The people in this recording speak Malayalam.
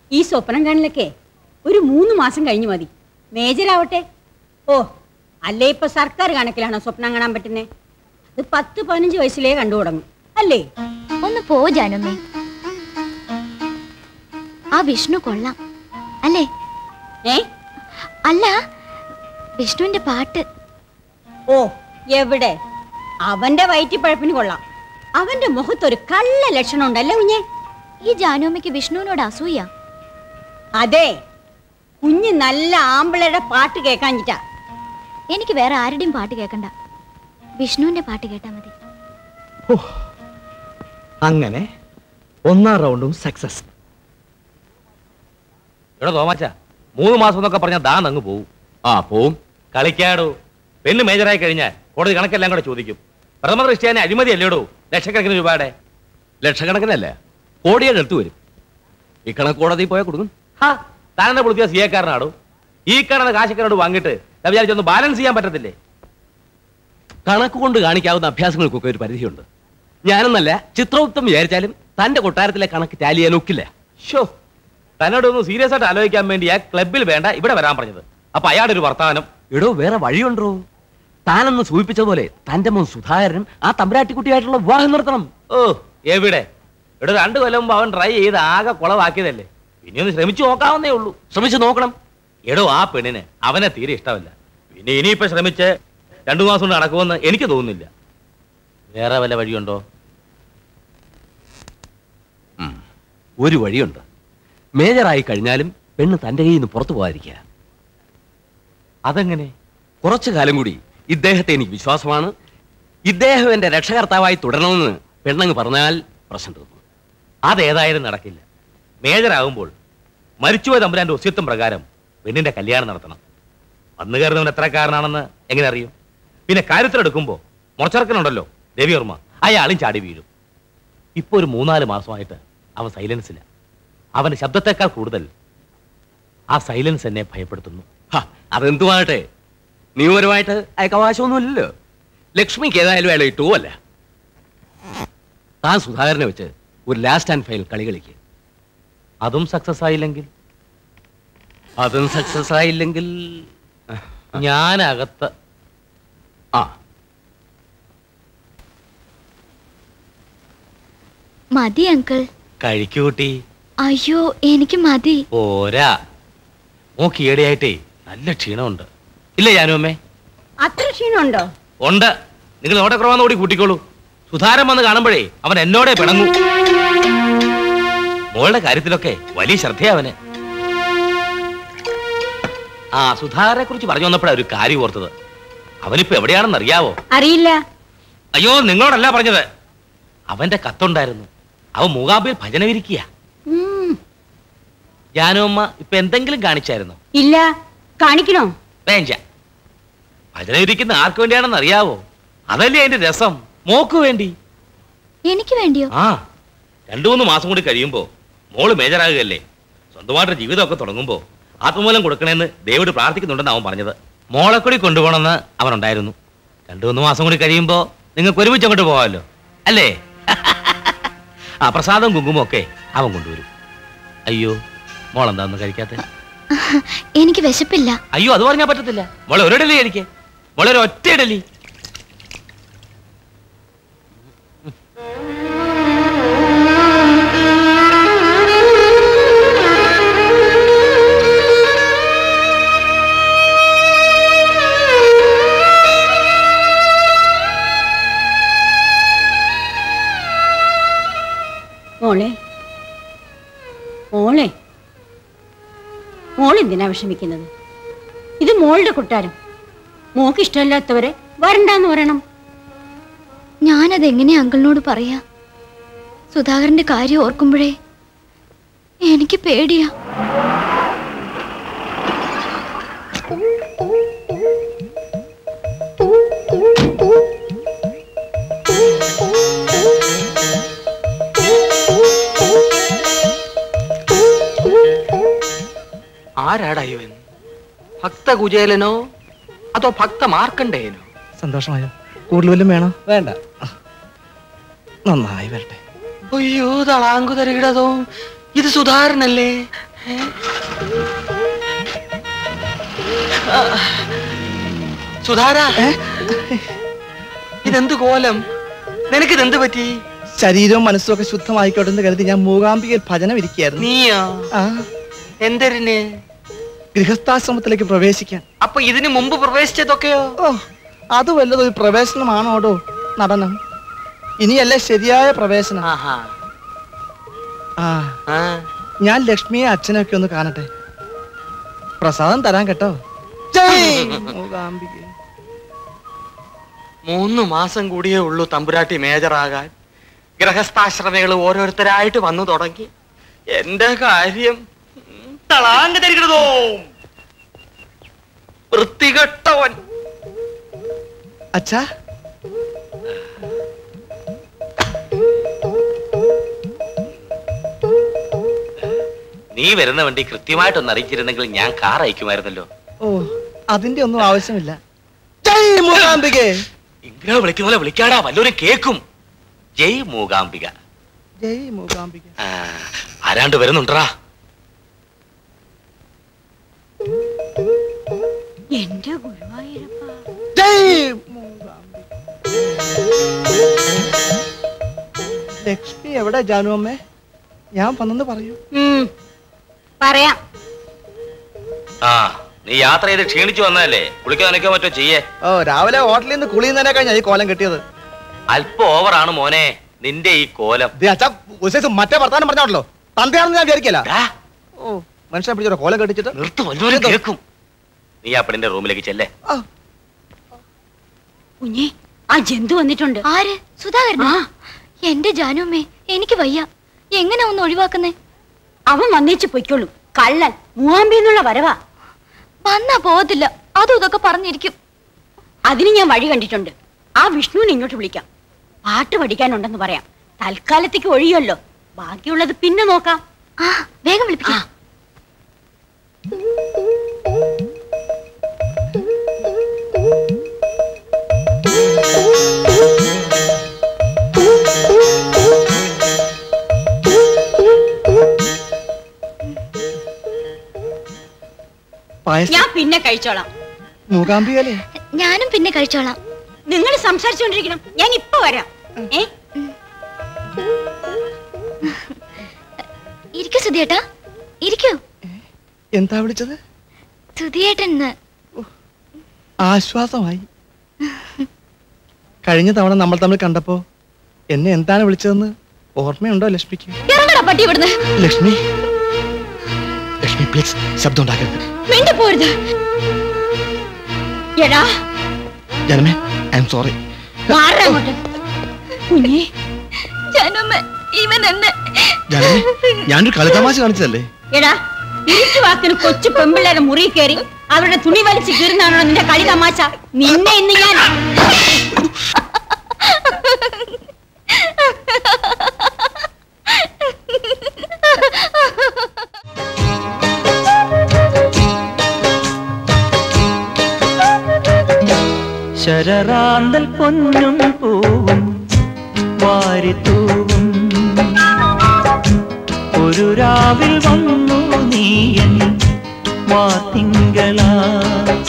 ഈ സ്വപ്നം കാണലൊക്കെ ഒരു മൂന്ന് മാസം കഴിഞ്ഞു മതി മേജറാവട്ടെ ഓ അല്ലേ ഇപ്പൊ സർക്കാർ കണക്കിലാണോ സ്വപ്നം കാണാൻ പറ്റുന്നേ അത് പത്ത് പതിനഞ്ച് വയസ്സിലേ കണ്ടു തുടങ്ങും അല്ലേ ഒന്ന് പോ ജാനമ്മേ ആ വിഷ്ണു കൊള്ളാം അല്ലേ ഏ അല്ല വിഷ്ണുവിന്റെ പാട്ട് ഓ എവിടെ അവന്റെ വയറ്റിപ്പഴപ്പിന് കൊള്ളാം അവന്റെ മുഖത്തൊരു കള്ള ലക്ഷണം ഉണ്ടല്ലേ കുഞ്ഞെ ഈ ജാനുമ്മയ്ക്ക് വിഷ്ണുവിനോട് അസൂയ അതെ കുഞ്ഞ് നല്ല ആമ്പിളയുടെ പാട്ട് കേൾക്കാഞ്ഞിട്ടാ എനിക്ക് വേറെ ആരുടെയും പാട്ട് കേൾക്കണ്ട വിഷ്ണുവിന്റെ പാട്ട് കേട്ടാ മതി അങ്ങനെ ഒന്നാം റൗണ്ടും സക്സസ് എടാ തോമാച്ച മൂന്ന് മാസം എന്നൊക്കെ പറഞ്ഞാൽ ദാ അങ്ങ് പോവും ആ പോവും കളിക്കാടോ പെണ്ണ് മേജറായി കഴിഞ്ഞാൽ കോടതി കണക്കെല്ലാം കൂടെ ചോദിക്കും പ്രഥമ ദൃഷ്ടിയാനെ അഴിമതി അല്ലേടോ ലക്ഷക്കണക്കിന് രൂപയുടെ ലക്ഷക്കണക്കിനല്ല കോടിയുടെ അടുത്ത് വരും ഈ കണക്ക് കോടതി പോയാൽ കൊടുക്കും ഹാ താനെന്നെ പൊളിപ്പിയ സി എക്കാരനാടോ ഈ കാണുന്ന കാശക്കാരോട് വാങ്ങിയിട്ട് ഞാൻ വിചാരിച്ചൊന്ന് ബാലൻസ് ചെയ്യാൻ പറ്റത്തില്ലേ കണക്ക് കൊണ്ട് കാണിക്കാവുന്ന അഭ്യാസങ്ങൾക്കൊക്കെ ഒരു പരിധിയുണ്ട് ഞാനെന്നല്ല ചിത്രഗുപ്തം വിചാരിച്ചാലും തന്റെ കൊട്ടാരത്തിലെ കണക്ക് ടാലി ചെയ്യാൻ ഒക്കില്ല ഷോ തന്നോട് ഒന്ന് സീരിയസ് ആയിട്ട് ആലോചിക്കാൻ വേണ്ടി ആ ക്ലബിൽ വേണ്ട ഇവിടെ വരാൻ പറഞ്ഞത് അപ്പൊ അയാളുടെ ഒരു വർത്തമാനം എടോ വേറെ വഴിയുണ്ടോ താനെന്ന് സൂചിപ്പിച്ചതുപോലെ തന്റെ മോൻ സുധാകരനും ആ തമ്പരാട്ടിക്കുട്ടിയായിട്ടുള്ള വിവാഹം നടത്തണം ഓ എവിടെ ഇവിടെ രണ്ടു കൊല്ലം മുമ്പ് അവൻ ട്രൈ ചെയ്ത് ആകെ കുളവാക്കിയതല്ലേ പിന്നെ ഒന്ന് ശ്രമിച്ചു നോക്കാവുന്നേ ഉള്ളൂ ശ്രമിച്ചു നോക്കണം എടോ ആ പെണ്ണിന് അവനെ തീരെ ഇഷ്ടമല്ല പിന്നെ ഇനിയിപ്പോ ശ്രമിച്ച് രണ്ടു മാസം കൊണ്ട് നടക്കുമെന്ന് എനിക്ക് തോന്നുന്നില്ല വേറെ വല്ല വഴിയുണ്ടോ ഒരു വഴിയുണ്ട് മേജറായി കഴിഞ്ഞാലും പെണ്ണ് തന്റെ കയ്യിൽ നിന്ന് പുറത്തു പോകാതിരിക്കുക അതെങ്ങനെ കുറച്ചു കാലം കൂടി ഇദ്ദേഹത്തെ എനിക്ക് വിശ്വാസമാണ് ഇദ്ദേഹം എന്റെ രക്ഷകർത്താവായി തുടരണമെന്ന് പെണ്ണങ്ങ് പറഞ്ഞാൽ പ്രശ്നം തീർന്നു അതേതായാലും നടക്കില്ല മേജറാകുമ്പോൾ മരിച്ചുപോയ തമ്പുരാന്റെ ഒസ്യത്വം പ്രകാരം പെണ്ണിന്റെ കല്യാണം നടത്തണം വന്നു കയറുന്നവൻ എത്രക്കാരനാണെന്ന് എങ്ങനെ അറിയും പിന്നെ കാര്യത്തിലെടുക്കുമ്പോ മുറച്ചറക്കനുണ്ടല്ലോ രവിവർമ്മ അയാളും ചാടി വീഴും ഇപ്പൊ ഒരു മൂന്നാല് മാസമായിട്ട് അവൻ സൈലൻസില്ല അവന്റെ ശബ്ദത്തെക്കാൾ കൂടുതൽ ആ സൈലൻസ് എന്നെ ഭയപ്പെടുത്തുന്നു ഹ, അതെന്തുമാകട്ടെ നിയമപരമായിട്ട് അയക്ക് അവകാശമൊന്നുമില്ലല്ലോ ലക്ഷ്മിക്ക് ഏതായാലും അയാളെ ഇട്ടു അല്ല താൻ സുധാകരനെ വെച്ച് ഒരു ലാസ്റ്റ് ആൻഡ് ഫൈനൽ കളി കളിക്ക് അതും സക്സസ് ആയില്ലെങ്കിൽ അതും സക്സസ് ആയില്ലെങ്കിൽ ഞാൻ അകത്ത് ആ മതി അങ്കിൾ കഴിക്കൂട്ടി അയ്യോ എനിക്ക് മതി പോരാ മോക്ക് ഈടെയായിട്ടേ നല്ല ക്ഷീണമുണ്ട് ഇല്ല ജാനുവമ്മേ അത്ര ക്ഷീണമുണ്ടോ ഉണ്ട് നിങ്ങൾ ഓട്ടക്കുറവാന്ന് കൂടി കൂട്ടിക്കോളൂ സുധാരൻ വന്ന് കാണുമ്പോഴേ അവൻ എന്നോടെ പിണങ്ങും മോളുടെ കാര്യത്തിലൊക്കെ വലിയ ശ്രദ്ധയവന് ആ സുധാകരനെ കുറിച്ച് പറഞ്ഞു വന്നപ്പോഴാ ഒരു കാര്യം ഓർത്തത് അവനിപ്പോ എവിടെയാണെന്ന് അറിയാവോ അറിയില്ല അയ്യോ നിങ്ങളോടല്ല പറഞ്ഞത് അവന്റെ കത്തുണ്ടായിരുന്നു അവൻ മൂകാമ്പിൽ ഭജനവിരിക്കുക ഉം, ജാനുവമ്മ ഇപ്പൊ എന്തെങ്കിലും കാണിച്ചായിരുന്നോ ഇല്ല കാണിക്കണോ വേഞ്ച ഭജന ഇരിക്കുന്ന ആർക്ക് വേണ്ടിയാണെന്ന് അറിയാവോ അതല്ലേ അതിന്റെ രസം മോക്ക് വേണ്ടി എനിക്ക് വേണ്ടിയോ ആ രണ്ടു മൂന്ന് മാസം കൂടി കഴിയുമ്പോ മോള് മേജറാകുകയല്ലേ സ്വന്തമായിട്ട് ജീവിതമൊക്കെ തുടങ്ങുമ്പോ ആത്മമൂലം കൊടുക്കണേന്ന് ദേവോട് പ്രാർത്ഥിക്കുന്നുണ്ടെന്ന് അവൻ പറഞ്ഞത് മോളെ കൂടി കൊണ്ടുപോകണമെന്ന് അവനുണ്ടായിരുന്നു രണ്ടു മൂന്ന് മാസം കൂടി കഴിയുമ്പോ നിങ്ങൾക്ക് ഒരുമിച്ച് അങ്ങോട്ട് പോകാമല്ലോ അല്ലേ ആ പ്രസാദം കുങ്കുമം ഒക്കെ അവൻ കൊണ്ടുവരും അയ്യോ മോളെന്താ ഒന്നും കഴിക്കാത്ത എനിക്ക് വിശപ്പില്ല അയ്യോ അത് പറഞ്ഞാൽ പറ്റത്തില്ല മോളെ ഒരു ഇഡലി കഴിക്കേ മോളെ ഒരു ഒറ്റ ഇഡലി മോളെ മോളെ മോൾ എന്തിനാ വിഷമിക്കുന്നത് ഇത് മോളുടെ കൊട്ടാരം മോക്ക് ഇഷ്ടമല്ലാത്തവരെ വരണ്ടാന്ന് പറയണം ഞാനത് എങ്ങനെയാ അങ്കിളിനോട് പറയാ സുധാകരന്റെ കാര്യം ഓർക്കുമ്പോഴേ എനിക്ക് പേടിയാ ആരാടാ ഇവൻ ഭക്തകുചേലനോ അതോ ഭക്ത മാർക്കണ്ടേയനോ സന്തോഷമായോ കൂടുതൽ വല്ലതും വേണോ വേണ്ട നന്നായി വരട്ടെ അയ്യോ തളാങ്കുതരകിടതോ ഇത് സുധാകരനല്ലേ സുധാര ഇതെന്ത് കോലം നിനക്കിതെന്ത് പറ്റി ശരീരവും മനസ്സും ഒക്കെ ശുദ്ധമായിക്കോട്ടെ എന്ന് കരുതി ഞാൻ മൂകാംബികയിൽ ഭജനം ഇരിക്കുകയായിരുന്നു നീയോ ആ എന്തരിന് ഗൃഹസ്ഥാശ്രമത്തിലേക്ക് പ്രവേശിക്കാൻ അപ്പൊ ഇതിനു മുമ്പ് പ്രവേശിച്ചതൊക്കെയോ ഓ അത് വല്ലതൊരു പ്രവേശനമാണോടോ നടനം ഇനിയല്ലേ ശരിയായ പ്രവേശനം ആഹാ ആ ആ ഞാൻ ലക്ഷ്മിയെ അച്ഛനൊക്കെ ഒന്ന് കാണട്ടെ പ്രസാദം തരാൻ കേട്ടോ ജയ് മൂകാംബികെ മൂന്ന് മാസം കൂടിയേ ഉള്ളൂ തമ്പുരാട്ടി മേജറാകാൻ ഗൃഹസ്ഥാശ്രമികൾ ഓരോരുത്തരായിട്ട് വന്നു തുടങ്ങി എന്റെ കാര്യം ഉം, തളാങ്ക് തരികടതോ വൃത്തികെട്ടവൻ അച്ഛാ നീ വരുന്ന വണ്ടി കൃത്യമായിട്ടൊന്ന് അറിയിച്ചിരുന്നെങ്കിൽ ഞാൻ കാർ അയക്കുമായിരുന്നല്ലോ ഓ അതിന്റെ ഒന്നും ആവശ്യമില്ല ജയ് മൂകാംബികെ ഇങ്ങനെ വിളിക്കുന്ന പോലെ വിളിക്കാടാ വല്ലവരും കേക്കും ജയ് മൂകാംബിക ജയ് മൂകാംബിക ആ, ആരാണ്ട് വരുന്നുണ്ടറാ എന്റെ ഗുരുവായൂരപ്പ ജയ് മൂകാംബിക ലക്ഷ്മി എവിടെ ജാനു അമ്മേ ഞാൻ വന്നെന്ന് പറയൂ ഉം, പറയാം ആ നീ യാത്ര ചെയ്ത് ക്ഷീണിച്ചു വന്നതല്ലേ കുളിക്കാൻ നിൽക്കാൻ പറ്റോ ചെയ്യേ ഓ രാവിലെ ഹോട്ടലിൽ നിന്ന് കുളിയുന്നതിനെ കഴിഞ്ഞാ ഈ കോലം കിട്ടിയത് അല്പം ഓവറാണ് മോനെ നിന്റെ ഈ കോലം ദേ അച്ഛാ ഒരു സൈസ് മറ്റേ വർത്താനം പറഞ്ഞോളല്ലോ തന്തയാണെന്ന് ഞാൻ വിചാരിക്കല ഡാ, ഓ മനുഷ്യനെ പിടിച്ചോ കോലം കെട്ടിച്ചിട്ട് നിർത്ത് വല്ലവരും കേൾക്കും നീ ആ പെണ്ണിന്റെ റൂമിലേക്ക് ചെല്ലേ ആ, കുഞ്ഞെ ആ ജന്തു വന്നിട്ടുണ്ട് ആര് സുധാകരനാ ആ. എന്റെ ജാനുമ്മേ എനിക്ക് വയ്യ എങ്ങനെ ഒന്ന് ഒഴിവാക്കുന്നേ അവൻ വന്നേച്ച് പൊയ്ക്കോളൂ കള്ളൻ മൂവാമ്പിന്നുള്ള വരവാ വന്നാ പോകത്തില്ല അതും ഇതൊക്കെ പറഞ്ഞിരിക്കും അതിന് ഞാൻ വഴി കണ്ടിട്ടുണ്ട് ആ വിഷ്ണുവിനെ ഇങ്ങോട്ട് വിളിക്കാം പാട്ട് പഠിക്കാനുണ്ടെന്ന് പറയാം തൽക്കാലത്തേക്ക് ഒഴിയല്ലോ ബാക്കിയുള്ളത് പിന്നെ നോക്കാം ആ വേഗം വിളിപ്പിക്കാം പായസം ഞാൻ പിന്നെ കഴിച്ചോളാം മൂകാംബികല്ലേ ഞാനും പിന്നെ കഴിച്ചോളാം നിങ്ങൾ സംസാരിച്ചുകൊണ്ടിരിക്കണം ഞാൻ ഇപ്പൊ വരാം ഏ ഇരിക്കൂ സുധിയേട്ടാ ഇരിക്കൂ എന്താ വിളിച്ചത് സുധിയേട്ടൻ ആശ്വാസമായി കഴിഞ്ഞ തവണ നമ്മൾ തമ്മിൽ കണ്ടപ്പോ എന്നെ എന്താണ് വിളിച്ചതെന്ന് ഓർമ്മയുണ്ടോ ലക്ഷ്മിക്ക് ഇറങ്ങടാ പട്ടി ഇവിടുന്ന് ലക്ഷ്മി ലക്ഷ്മി പ്ലീസ് ശബ്ദം ഉണ്ടാക്കരുത് മിണ്ടി പോരുത് എടാ ജനമേ ഐ എം സോറി മാറാ അങ്ങോട്ട് കുഞ്ഞേ ജാനുമ്മ ഇവൻ എന്നെ ജനമേ ഞാനൊരു കളിതമാശ കാണിച്ചതല്ലേ എടാ ഇരുട്ട് വാക്കിന് കൊച്ചു പെമ്പിള്ളേരെ മുറി കയറി അവരുടെ തുണി വലിച്ച് കീറുന്നാണോ നിന്റെ കളി തമാശ നിന്നെ ഇന്ന് ഞാൻ ശരറാന്തൽ പൊന്നും പൂവും വാരിത്തൂവും ഒരു രാവിൽ വന്നു നീയൻ വാത്തിങ്കളാ